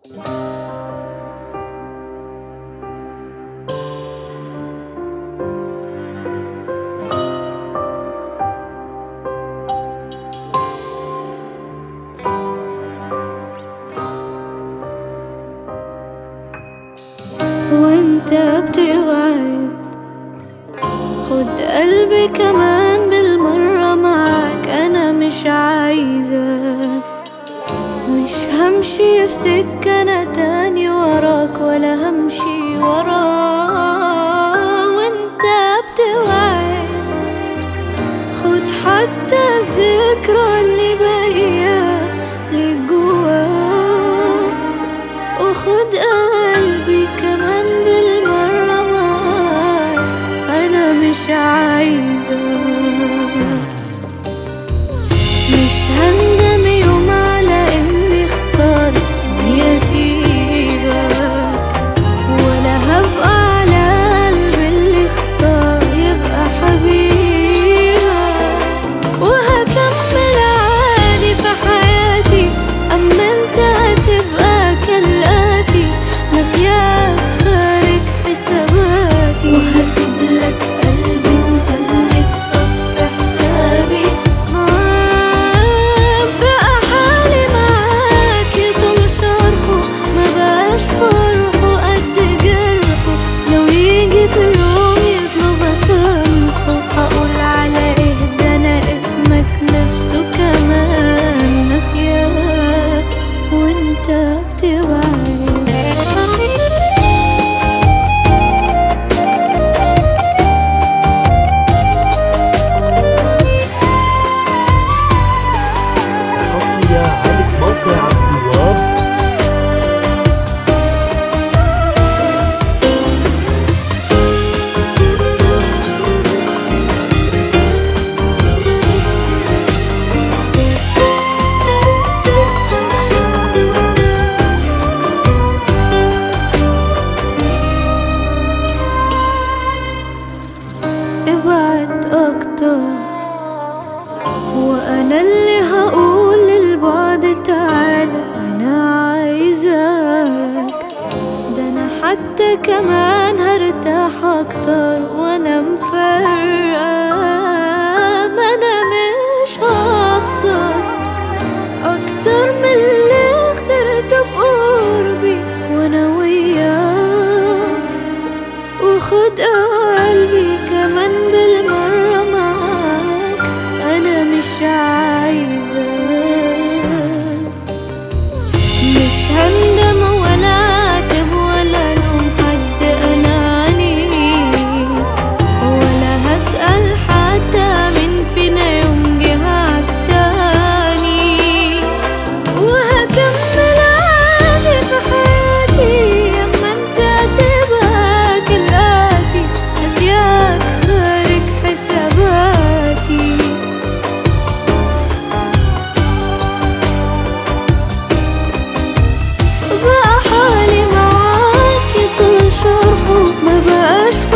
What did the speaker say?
وانت بتوعد خد قلبي كمان بالمرة معاك انا مش عايزة مش همشي في سكة انا تاني وراك ولا همشي وراك وانت بتوعد خد حتى الذكرى اللي باقية ليك جواك وخد قلبي كمان بالمرة معاك أنا مش عايزة مش هندم يوم على إني اخترت إني أسيبك ولا هبقى على قلبي اللي اختار يبقى حبيبك وهكمل عادي في حياتي أما أنت هتبقى كالآتي ناسياك خارج حساباتي وهسيب لك قلبي أنت اللي تصفي حسابي معاك بقى حالي معاك يطول شرحه ما بقاش فرحه قد جرحه لو يجي في يوم يطلب اسامحه هقول على ايه ده انا اسمك نفسه كمان ناسياك وانت بتوعد حصرية على موقع عبد الوهاب ابعد اكتر وانا اللي هقول للبعد تعالى انا عايزك ده انا حتى كمان هرتاح اكتر وانا مفرقة ما انا مش هخسر اكتر من اللي خسرته في قربي وانا وياك وخد قلبي كمان بالمرة معاك أنا مش عايزة مش هندم ولا عاتب ولا لوم حد أناني ولا هسأل حتى مين فينا يوم جه عالتاني وهكمل عادي في حياتي اما انت تبقى كالآتي ناسياك خارج حساباتي بقى حالي معاك يطول شرحه ما بقاش